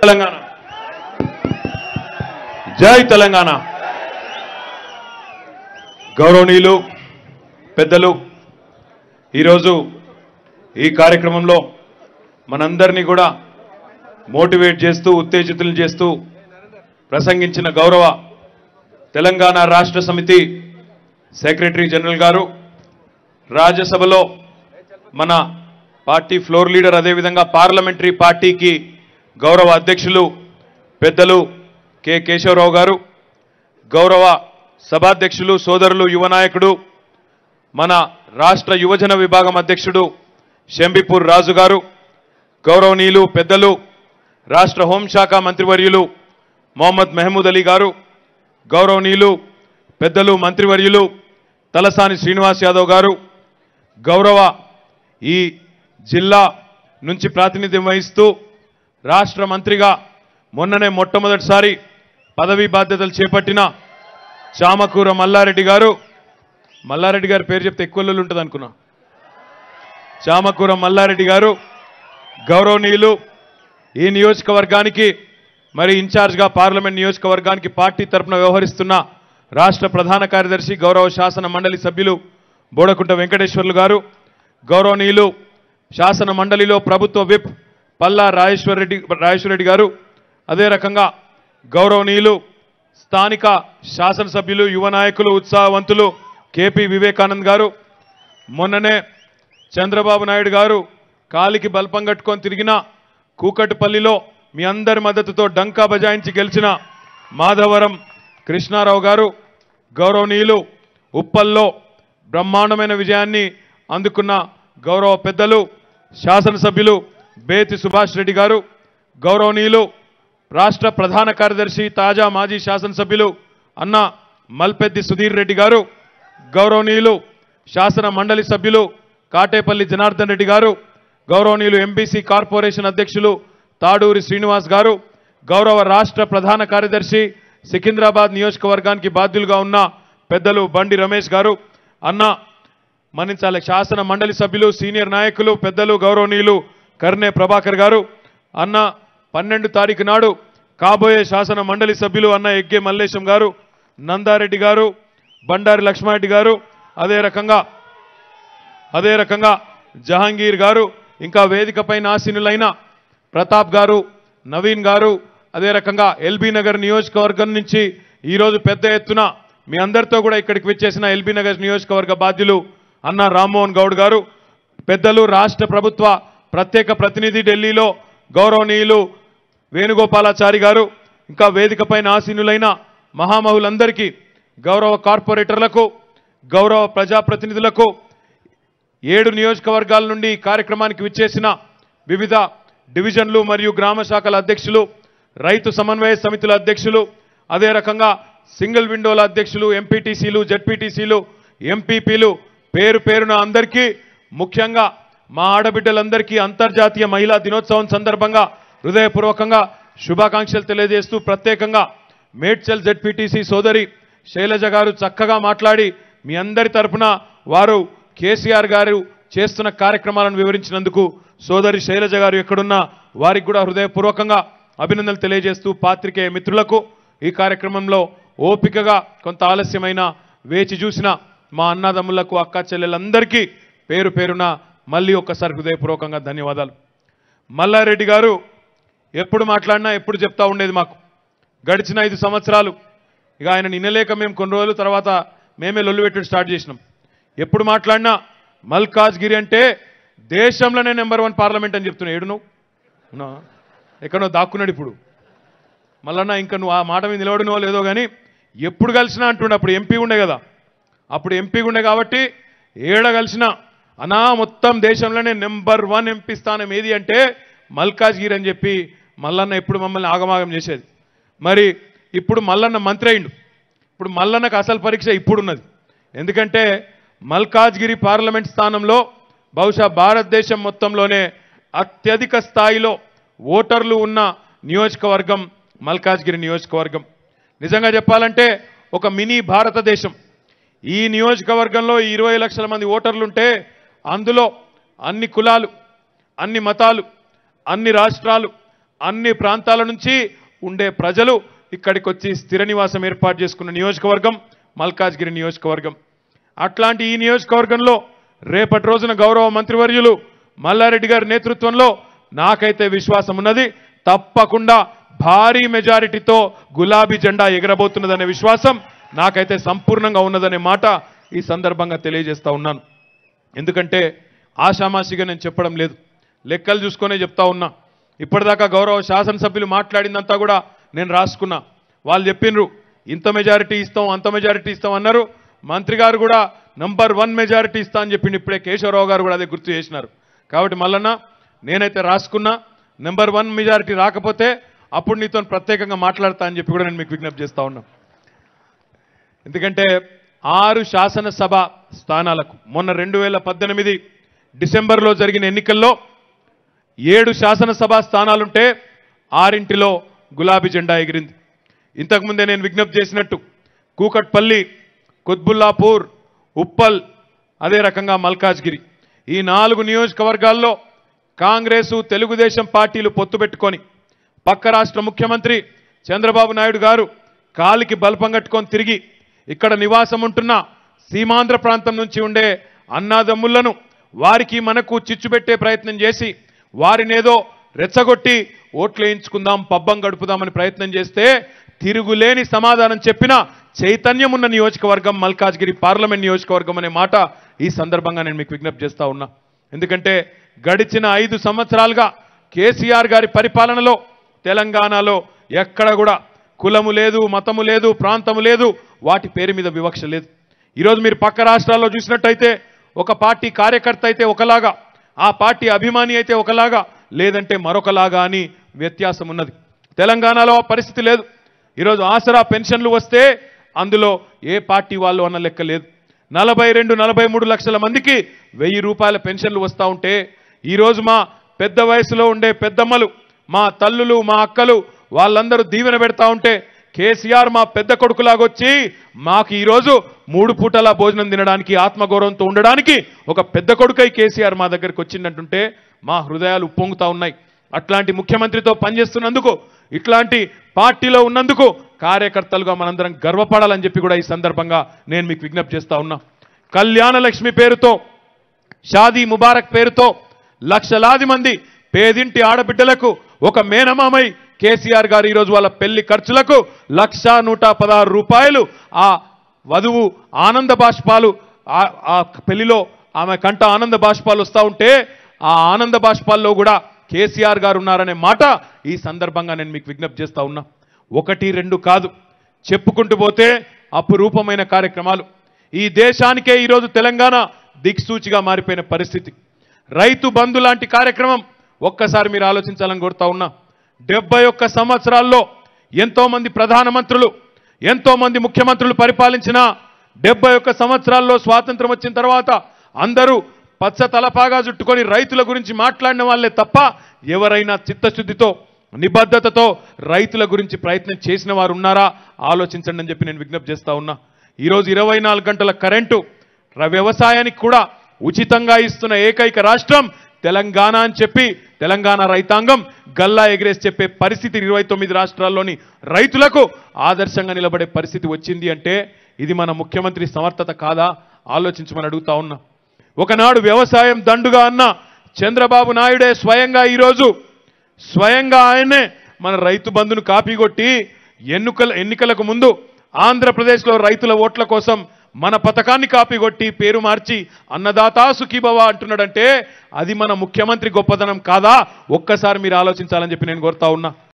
తెలంగాణ జై తెలంగాణ గౌరవనీయులు పెద్దలు ఈరోజు ఈ కార్యక్రమంలో మనందరినీ కూడా మోటివేట్ చేస్తూ ఉత్తేజితులు చేస్తూ ప్రసంగించిన గౌరవ తెలంగాణ రాష్ట్ర సమితి సెక్రటరీ జనరల్ గారు రాజ్యసభలో మన పార్టీ ఫ్లోర్ లీడర్ అదేవిధంగా పార్లమెంటరీ పార్టీకి గౌరవ అధ్యక్షులు పెద్దలు కె కేశవరావు గారు గౌరవ సభాధ్యక్షులు సోదరులు యువ నాయకుడు మన రాష్ట్ర యువజన విభాగం అధ్యక్షుడు షంబిపూర్ రాజు గారు గౌరవనీయులు పెద్దలు రాష్ట్ర హోంశాఖ మంత్రివర్యులు మొహమ్మద్ మెహమూద్ అలీ గారు గౌరవనీయులు పెద్దలు మంత్రివర్యులు తలసాని శ్రీనివాస్ యాదవ్ గారు గౌరవ ఈ జిల్లా నుంచి ప్రాతినిధ్యం వహిస్తూ రాష్ట్ర మంత్రిగా మొన్ననే మొట్టమొదటిసారి పదవీ బాధ్యతలు చేపట్టిన చామకూర మల్లారెడ్డి గారు మల్లారెడ్డి గారి పేరు చెప్తే ఎక్కువ లొల్లి ఉంటుంది అనుకున్నా చామకూర మల్లారెడ్డి గారు గౌరవనీయులు ఈ నియోజకవర్గానికి మరి ఇన్ఛార్జ్గా పార్లమెంట్ నియోజకవర్గానికి పార్టీ తరపున వ్యవహరిస్తున్న రాష్ట్ర ప్రధాన కార్యదర్శి గౌరవ శాసన మండలి సభ్యులు బోడకుంట వెంకటేశ్వర్లు గారు గౌరవనీయులు శాసన మండలిలో ప్రభుత్వ విప్ పల్లా రాజేశ్వర్ రెడ్డి రాజేశ్వర రెడ్డి గారు అదే రకంగా గౌరవనీయులు స్థానిక శాసనసభ్యులు యువ నాయకులు ఉత్సాహవంతులు కేపీ వివేకానంద్ గారు మొన్ననే చంద్రబాబు నాయుడు గారు కాలికి బల్పం కట్టుకొని తిరిగిన కూకట్పల్లిలో మీ అందరి మద్దతుతో డంకా బజాయించి గెలిచిన మాధవరం కృష్ణారావు గారు గౌరవనీయులు ఉప్పల్లో బ్రహ్మాండమైన విజయాన్ని అందుకున్న గౌరవ పెద్దలు శాసనసభ్యులు బేతి సుభాష్ రెడ్డి గారు గౌరవనీయులు రాష్ట్ర ప్రధాన కార్యదర్శి తాజా మాజీ శాసనసభ్యులు అన్న మల్పెద్ది సుధీర్ రెడ్డి గారు గౌరవనీయులు శాసన మండలి సభ్యులు కాటేపల్లి జనార్దన్ రెడ్డి గారు గౌరవనీయులు ఎంబీసీ కార్పొరేషన్ అధ్యక్షులు తాడూరి శ్రీనివాస్ గారు గౌరవ రాష్ట్ర ప్రధాన కార్యదర్శి సికింద్రాబాద్ నియోజకవర్గానికి బాధ్యులుగా ఉన్న పెద్దలు బండి రమేష్ గారు అన్న మన్నించాలి శాసన మండలి సభ్యులు సీనియర్ నాయకులు పెద్దలు గౌరవనీయులు కర్నే ప్రభాకర్ గారు అన్న పన్నెండు తారీఖు నాడు కాబోయే శాసన మండలి సభ్యులు అన్న ఎగ్గే మల్లేశం గారు నందారెడ్డి గారు బండారి లక్ష్మారెడ్డి గారు అదే రకంగా అదే రకంగా జహాంగీర్ గారు ఇంకా వేదికపై ఆసీనులైన ప్రతాప్ గారు నవీన్ గారు అదే రకంగా ఎల్బీ నగర్ నియోజకవర్గం నుంచి ఈరోజు పెద్ద ఎత్తున మీ అందరితో కూడా ఇక్కడికి వచ్చేసిన ఎల్బీ నగర్ నియోజకవర్గ బాధ్యులు అన్న రామ్మోహన్ గౌడ్ గారు పెద్దలు రాష్ట్ర ప్రభుత్వ ప్రత్యేక ప్రతినిధి ఢిల్లీలో గౌరవనీయులు వేణుగోపాలాచారి గారు ఇంకా వేదికపైన ఆసీనులైన మహామహులందరికీ గౌరవ కార్పొరేటర్లకు గౌరవ ప్రజాప్రతినిధులకు ఏడు నియోజకవర్గాల నుండి ఈ కార్యక్రమానికి విచ్చేసిన వివిధ డివిజన్లు మరియు గ్రామ శాఖల అధ్యక్షులు రైతు సమన్వయ సమితుల అధ్యక్షులు అదే రకంగా సింగిల్ విండోల అధ్యక్షులు ఎంపీటీసీలు జడ్పీటీసీలు ఎంపీపీలు పేరు పేరున అందరికీ ముఖ్యంగా మా ఆడబిడ్డలందరికీ అంతర్జాతీయ మహిళా దినోత్సవం సందర్భంగా హృదయపూర్వకంగా శుభాకాంక్షలు తెలియజేస్తూ ప్రత్యేకంగా మేడ్చల్ జడ్పీటీసీ సోదరి శైలజ గారు చక్కగా మాట్లాడి మీ అందరి తరపున వారు కేసీఆర్ గారు చేస్తున్న కార్యక్రమాలను వివరించినందుకు సోదరి శైలజ గారు ఎక్కడున్నా వారికి కూడా హృదయపూర్వకంగా అభినందనలు తెలియజేస్తూ పాత్రికేయ మిత్రులకు ఈ కార్యక్రమంలో ఓపికగా కొంత ఆలస్యమైన వేచి చూసిన మా అన్నదమ్ములకు అక్క చెల్లెలందరికీ పేరు పేరున మళ్ళీ ఒక్కసారి హృదయపూర్వకంగా ధన్యవాదాలు మల్లారెడ్డి గారు ఎప్పుడు మాట్లాడినా ఎప్పుడు చెప్తా ఉండేది మాకు గడిచిన ఐదు సంవత్సరాలు ఇక ఆయన నిన్నలేక మేము కొన్ని రోజుల తర్వాత మేమే లొల్లు పెట్టుడు స్టార్ట్ చేసినాం ఎప్పుడు మాట్లాడినా మల్కాజ్గిరి అంటే దేశంలోనే నెంబర్ వన్ పార్లమెంట్ అని చెప్తున్నా ఏడు నువ్వు అవునా? ఎక్కడో దాక్కున్నాడు ఇప్పుడు మళ్ళన్నా ఇంకా నువ్వు ఆ మాట మీద నిలబడినో లేదో కానీ ఎప్పుడు కలిసినా అంటుండే అప్పుడు ఎంపీ ఉండే కదా అప్పుడు ఎంపీ ఉండే కాబట్టి ఏడ కలిసినా అనా మొత్తం దేశంలోనే నెంబర్ వన్ ఎంపీ స్థానం ఏది అంటే మల్కాజ్గిరి అని చెప్పి మల్లన్న ఎప్పుడు మమ్మల్ని ఆగమాగం చేసేది మరి ఇప్పుడు మల్లన్న మంత్రి అయిండు ఇప్పుడు మల్లన్నకు అసలు పరీక్ష ఇప్పుడు ఉన్నది ఎందుకంటే మల్కాజ్గిరి పార్లమెంట్ స్థానంలో బహుశా భారతదేశం మొత్తంలోనే అత్యధిక స్థాయిలో ఓటర్లు ఉన్న నియోజకవర్గం మల్కాజ్గిరి నియోజకవర్గం నిజంగా చెప్పాలంటే ఒక మినీ భారతదేశం ఈ నియోజకవర్గంలో ఇరవై లక్షల మంది ఓటర్లుంటే అందులో అన్ని కులాలు అన్ని మతాలు అన్ని రాష్ట్రాలు అన్ని ప్రాంతాల నుంచి ఉండే ప్రజలు ఇక్కడికి వచ్చి స్థిర నివాసం ఏర్పాటు చేసుకున్న నియోజకవర్గం మల్కాజ్గిరి నియోజకవర్గం అట్లాంటి ఈ నియోజకవర్గంలో రేపటి రోజున గౌరవ మంత్రివర్యులు మల్లారెడ్డి గారి నేతృత్వంలో నాకైతే విశ్వాసం ఉన్నది తప్పకుండా భారీ మెజారిటీతో గులాబీ జెండా ఎగరబోతున్నదనే విశ్వాసం నాకైతే సంపూర్ణంగా ఉన్నదనే మాట ఈ సందర్భంగా తెలియజేస్తా ఉన్నాను ఎందుకంటే ఆషామాషిగా నేను చెప్పడం లేదు లెక్కలు చూసుకొనే చెప్తా ఉన్నా ఇప్పటిదాకా గౌరవ శాసనసభ్యులు మాట్లాడిందంతా కూడా నేను రాసుకున్నా వాళ్ళు చెప్పిండ్రు ఇంత మెజారిటీ ఇస్తాం అంత మెజారిటీ ఇస్తాం అన్నారు మంత్రి గారు కూడా నంబర్ వన్ మెజారిటీ ఇస్తా అని చెప్పిండు ఇప్పుడే కేశవరావు గారు కూడా అదే గుర్తు చేసినారు కాబట్టి మల్లన్న నేనైతే రాసుకున్నా నెంబర్ వన్ మెజారిటీ రాకపోతే అప్పుడు నీతో ప్రత్యేకంగా మాట్లాడతా అని చెప్పి కూడా నేను మీకు విజ్ఞప్తి చేస్తా ఉన్నా ఎందుకంటే ఆరు శాసనసభ స్థానాలకు మొన్న రెండు వేల పద్దెనిమిది డిసెంబర్లో జరిగిన ఎన్నికల్లో ఏడు శాసనసభ స్థానాలుంటే ఆరింటిలో గులాబీ జెండా ఎగిరింది ఇంతకుముందే నేను విజ్ఞప్తి చేసినట్టు కూకట్పల్లి కుత్బుల్లాపూర్ ఉప్పల్ అదే రకంగా మల్కాజ్గిరి ఈ నాలుగు నియోజకవర్గాల్లో కాంగ్రెసు తెలుగుదేశం పార్టీలు పొత్తు పెట్టుకొని పక్క రాష్ట్ర ముఖ్యమంత్రి చంద్రబాబు నాయుడు గారు కాలికి బల్పం కట్టుకొని తిరిగి ఇక్కడ నివాసం ఉంటున్న సీమాంధ్ర ప్రాంతం నుంచి ఉండే అన్నాదమ్ములను వారికి మనకు చిచ్చు పెట్టే ప్రయత్నం చేసి వారినేదో రెచ్చగొట్టి ఓట్లు వేయించుకుందాం పబ్బం గడుపుదామని ప్రయత్నం చేస్తే తిరుగులేని సమాధానం చెప్పిన చైతన్యం ఉన్న నియోజకవర్గం మల్కాజ్గిరి పార్లమెంట్ నియోజకవర్గం అనే మాట ఈ సందర్భంగా నేను మీకు విజ్ఞప్తి చేస్తా ఉన్నా ఎందుకంటే గడిచిన ఐదు సంవత్సరాలుగా కేసీఆర్ గారి పరిపాలనలో తెలంగాణలో ఎక్కడ కూడా కులము లేదు మతము లేదు ప్రాంతము లేదు వాటి పేరు మీద వివక్ష లేదు ఈరోజు మీరు పక్క రాష్ట్రాల్లో చూసినట్టయితే ఒక పార్టీ కార్యకర్త అయితే ఒకలాగా ఆ పార్టీ అభిమాని అయితే ఒకలాగా లేదంటే మరొకలాగా అని వ్యత్యాసం ఉన్నది తెలంగాణలో ఆ పరిస్థితి లేదు ఈరోజు ఆసరా పెన్షన్లు వస్తే అందులో ఏ పార్టీ వాళ్ళు అన్న లెక్క లేదు నలభై రెండు నలభై మూడు లక్షల మందికి వెయ్యి రూపాయల పెన్షన్లు వస్తూ ఉంటే ఈరోజు మా పెద్ద వయసులో ఉండే పెద్దమ్మలు మా తల్లులు మా అక్కలు వాళ్ళందరూ దీవెన పెడతా ఉంటే కేసీఆర్ మా పెద్ద కొడుకులాగొచ్చి మాకు ఈరోజు మూడు పూటల భోజనం తినడానికి ఆత్మగౌరవంతో ఉండడానికి ఒక పెద్ద కొడుకై కేసీఆర్ మా దగ్గరికి వచ్చిందంటుంటే మా హృదయాలు ఉప్పొంగుతా ఉన్నాయి అట్లాంటి ముఖ్యమంత్రితో పనిచేస్తున్నందుకు ఇట్లాంటి పార్టీలో ఉన్నందుకు కార్యకర్తలుగా మనందరం గర్వపడాలని చెప్పి కూడా ఈ సందర్భంగా నేను మీకు విజ్ఞప్తి చేస్తా ఉన్నా కళ్యాణ లక్ష్మి పేరుతో షాదీ ముబారక్ పేరుతో లక్షలాది మంది పేదింటి ఆడబిడ్డలకు ఒక మేనమామై కేసీఆర్ గారు ఈరోజు వాళ్ళ పెళ్లి ఖర్చులకు లక్ష నూట పదహారు రూపాయలు ఆ వధువు ఆనంద బాష్పాలు ఆ- ఆ పెళ్లిలో ఆమె కంట ఆనంద బాష్పాలు వస్తూ ఉంటే ఆ ఆనంద బాష్పాల్లో కూడా కేసీఆర్ గారు ఉన్నారనే మాట ఈ సందర్భంగా నేను మీకు విజ్ఞప్తి చేస్తా ఉన్నా ఒకటి రెండు కాదు చెప్పుకుంటూ పోతే అపురూపమైన కార్యక్రమాలు ఈ దేశానికే ఈరోజు తెలంగాణ దిక్సూచిగా మారిపోయిన పరిస్థితి రైతు బంధు లాంటి కార్యక్రమం ఒక్కసారి మీరు ఆలోచించాలని కోరుతా ఉన్నా డెబ్బై ఒక్క సంవత్సరాల్లో ఎంతో మంది ప్రధానమంత్రులు ఎంతో మంది ముఖ్యమంత్రులు పరిపాలించిన డెబ్బై ఒక్క సంవత్సరాల్లో స్వాతంత్రం వచ్చిన తర్వాత అందరూ పచ్చ తలపాగా చుట్టుకొని రైతుల గురించి మాట్లాడిన వాళ్ళే తప్ప ఎవరైనా చిత్తశుద్ధితో నిబద్ధతతో రైతుల గురించి ప్రయత్నం చేసిన వారు ఉన్నారా ఆలోచించండి అని చెప్పి నేను విజ్ఞప్తి చేస్తా ఉన్నా ఈరోజు ఇరవై నాలుగు గంటల కరెంటు ర- వ్యవసాయానికి కూడా ఉచితంగా ఇస్తున్న ఏకైక రాష్ట్రం తెలంగాణ అని చెప్పి తెలంగాణ రైతాంగం గల్లా ఎగిరేసి చెప్పే పరిస్థితి ఇరవై తొమ్మిది రాష్ట్రాల్లోని రైతులకు ఆదర్శంగా నిలబడే పరిస్థితి వచ్చింది అంటే ఇది మన ముఖ్యమంత్రి సమర్థత కాదా ఆలోచించమని అడుగుతా ఉన్నా ఒకనాడు వ్యవసాయం దండుగా అన్న చంద్రబాబు నాయుడే స్వయంగా ఈరోజు స్వయంగా ఆయనే మన రైతు బంధును కాపీ కొట్టి ఎన్నికల ఎన్నికలకు ముందు ఆంధ్రప్రదేశ్లో రైతుల ఓట్ల కోసం మన పథకాన్ని కాపీ కొట్టి పేరు మార్చి అన్నదాతా సుఖీభవ అంటున్నాడంటే అది మన ముఖ్యమంత్రి గొప్పదనం కాదా ఒక్కసారి మీరు ఆలోచించాలని చెప్పి నేను కోరుతా ఉన్నా